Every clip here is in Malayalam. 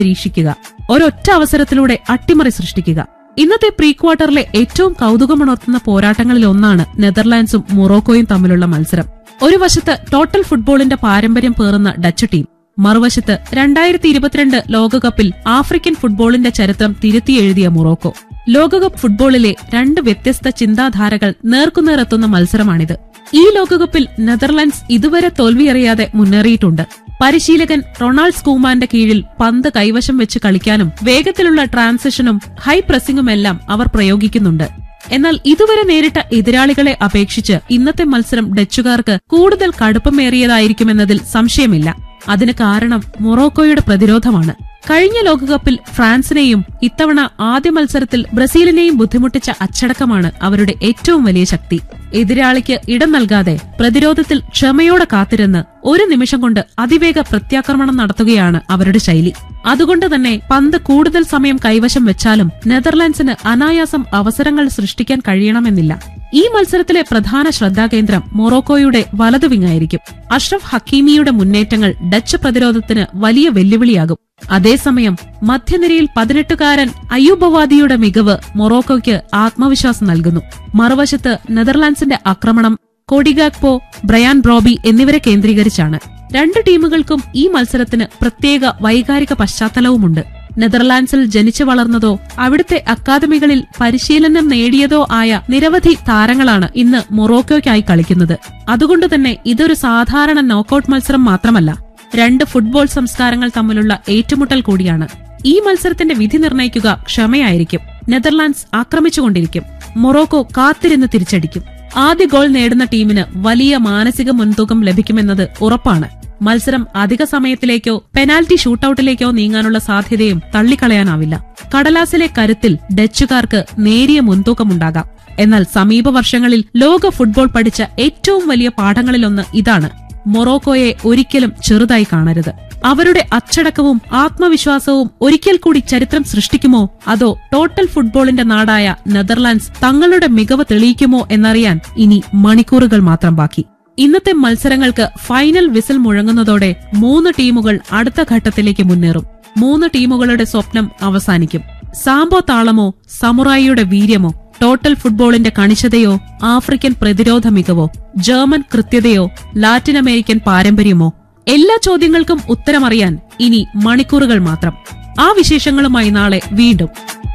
നിരീക്ഷിക്കുക ഒരൊറ്റ അവസരത്തിലൂടെ അട്ടിമറി സൃഷ്ടിക്കുക ഇന്നത്തെ പ്രീ ക്വാർട്ടറിലെ ഏറ്റവും കൗതുകമുണർത്തുന്ന പോരാട്ടങ്ങളിൽ ഒന്നാണ് നെതർലാൻഡ്സും മൊറോക്കോയും തമ്മിലുള്ള മത്സരം ഒരു വശത്ത് ടോട്ടൽ ഫുട്ബോളിന്റെ പാരമ്പര്യം പേറുന്ന ഡച്ച് ടീം മറുവശത്ത് രണ്ടായിരത്തി ഇരുപത്തിരണ്ട് ലോകകപ്പിൽ ആഫ്രിക്കൻ ഫുട്ബോളിന്റെ ചരിത്രം തിരുത്തിയെഴുതിയ മൊറോക്കോ ലോകകപ്പ് ഫുട്ബോളിലെ രണ്ട് വ്യത്യസ്ത ചിന്താധാരകൾ നേർക്കുനേറെത്തുന്ന മത്സരമാണിത് ഈ ലോകകപ്പിൽ നെതർലാൻഡ്സ് ഇതുവരെ തോൽവിയറിയാതെ മുന്നേറിയിട്ടുണ്ട് പരിശീലകൻ റൊണാൾഡ് സ്കൂമാന്റെ കീഴിൽ പന്ത് കൈവശം വെച്ച് കളിക്കാനും വേഗത്തിലുള്ള ട്രാൻസിഷനും ഹൈ പ്രസിംഗുമെല്ലാം അവർ പ്രയോഗിക്കുന്നുണ്ട് എന്നാൽ ഇതുവരെ നേരിട്ട എതിരാളികളെ അപേക്ഷിച്ച് ഇന്നത്തെ മത്സരം ഡച്ചുകാർക്ക് കൂടുതൽ കടുപ്പമേറിയതായിരിക്കുമെന്നതിൽ സംശയമില്ല അതിന് കാരണം മൊറോക്കോയുടെ പ്രതിരോധമാണ് കഴിഞ്ഞ ലോകകപ്പിൽ ഫ്രാൻസിനെയും ഇത്തവണ ആദ്യ മത്സരത്തിൽ ബ്രസീലിനെയും ബുദ്ധിമുട്ടിച്ച അച്ചടക്കമാണ് അവരുടെ ഏറ്റവും വലിയ ശക്തി എതിരാളിക്ക് ഇടം നൽകാതെ പ്രതിരോധത്തിൽ ക്ഷമയോടെ കാത്തിരുന്ന് ഒരു നിമിഷം കൊണ്ട് അതിവേഗ പ്രത്യാക്രമണം നടത്തുകയാണ് അവരുടെ ശൈലി അതുകൊണ്ട് തന്നെ പന്ത് കൂടുതൽ സമയം കൈവശം വെച്ചാലും നെതർലാൻഡ്സിന് അനായാസം അവസരങ്ങൾ സൃഷ്ടിക്കാൻ കഴിയണമെന്നില്ല ഈ മത്സരത്തിലെ പ്രധാന ശ്രദ്ധാകേന്ദ്രം മൊറോക്കോയുടെ വലതു വിങ്ങായിരിക്കും അഷ്റഫ് ഹക്കീമിയുടെ മുന്നേറ്റങ്ങൾ ഡച്ച് പ്രതിരോധത്തിന് വലിയ വെല്ലുവിളിയാകും അതേസമയം മധ്യനിരയിൽ പതിനെട്ടുകാരൻ അയ്യൂബവാദിയുടെ മികവ് മൊറോക്കോയ്ക്ക് ആത്മവിശ്വാസം നൽകുന്നു മറുവശത്ത് നെതർലാൻഡ്സിന്റെ ആക്രമണം കോഡിഗാക്പോ ബ്രയാൻ ബ്രോബി എന്നിവരെ കേന്ദ്രീകരിച്ചാണ് രണ്ട് ടീമുകൾക്കും ഈ മത്സരത്തിന് പ്രത്യേക വൈകാരിക പശ്ചാത്തലവുമുണ്ട് നെതർലാൻഡ്സിൽ ജനിച്ചു വളർന്നതോ അവിടുത്തെ അക്കാദമികളിൽ പരിശീലനം നേടിയതോ ആയ നിരവധി താരങ്ങളാണ് ഇന്ന് മൊറോക്കോയ്ക്കായി കളിക്കുന്നത് അതുകൊണ്ട് തന്നെ ഇതൊരു സാധാരണ നോക്കൌട്ട് മത്സരം മാത്രമല്ല രണ്ട് ഫുട്ബോൾ സംസ്കാരങ്ങൾ തമ്മിലുള്ള ഏറ്റുമുട്ടൽ കൂടിയാണ് ഈ മത്സരത്തിന്റെ വിധി നിർണയിക്കുക ക്ഷമയായിരിക്കും നെതർലാൻഡ്സ് ആക്രമിച്ചുകൊണ്ടിരിക്കും മൊറോക്കോ കാത്തിരുന്ന് തിരിച്ചടിക്കും ആദ്യ ഗോൾ നേടുന്ന ടീമിന് വലിയ മാനസിക മുൻതൂക്കം ലഭിക്കുമെന്നത് ഉറപ്പാണ് മത്സരം അധിക സമയത്തിലേക്കോ പെനാൽറ്റി ഷൂട്ടൌട്ടിലേക്കോ നീങ്ങാനുള്ള സാധ്യതയും തള്ളിക്കളയാനാവില്ല കടലാസിലെ കരുത്തിൽ ഡച്ചുകാർക്ക് നേരിയ മുൻതൂക്കമുണ്ടാകാം എന്നാൽ സമീപ വർഷങ്ങളിൽ ലോക ഫുട്ബോൾ പഠിച്ച ഏറ്റവും വലിയ പാഠങ്ങളിലൊന്ന് ഇതാണ് മൊറോക്കോയെ ഒരിക്കലും ചെറുതായി കാണരുത് അവരുടെ അച്ചടക്കവും ആത്മവിശ്വാസവും ഒരിക്കൽ കൂടി ചരിത്രം സൃഷ്ടിക്കുമോ അതോ ടോട്ടൽ ഫുട്ബോളിന്റെ നാടായ നെതർലാൻഡ്സ് തങ്ങളുടെ മികവ് തെളിയിക്കുമോ എന്നറിയാൻ ഇനി മണിക്കൂറുകൾ മാത്രം ബാക്കി ഇന്നത്തെ മത്സരങ്ങൾക്ക് ഫൈനൽ വിസിൽ മുഴങ്ങുന്നതോടെ മൂന്ന് ടീമുകൾ അടുത്ത ഘട്ടത്തിലേക്ക് മുന്നേറും മൂന്ന് ടീമുകളുടെ സ്വപ്നം അവസാനിക്കും സാമ്പോ താളമോ സമുറായിയുടെ വീര്യമോ ടോട്ടൽ ഫുട്ബോളിന്റെ കണിശതയോ ആഫ്രിക്കൻ പ്രതിരോധ മികവോ ജർമ്മൻ കൃത്യതയോ ലാറ്റിൻ അമേരിക്കൻ പാരമ്പര്യമോ എല്ലാ ചോദ്യങ്ങൾക്കും ഉത്തരമറിയാൻ ഇനി മണിക്കൂറുകൾ മാത്രം ആ വിശേഷങ്ങളുമായി നാളെ വീണ്ടും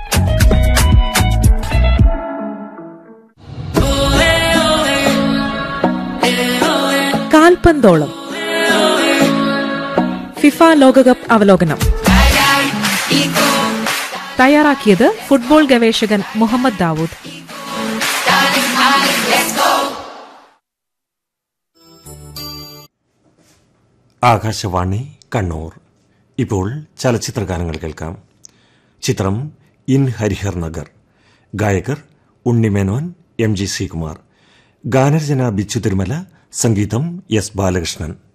കാൽപന്തോളം ഫിഫ ലോകകപ്പ് അവലോകനം തയ്യാറാക്കിയത് ഫുട്ബോൾ ഗവേഷകൻ മുഹമ്മദ് ദാവൂദ് ആകാശവാണി കണ്ണൂർ ഇപ്പോൾ ചലച്ചിത്ര ഗാനങ്ങൾ കേൾക്കാം ചിത്രം ഇൻ ഹരിഹർ നഗർ ഗായകർ ഉണ്ണിമേനോൻ എം ജി ശ്രീകുമാർ ഗാനരചന ബിച്ചു തിരുമല സംഗീതം എസ് ബാലകൃഷ്ണൻ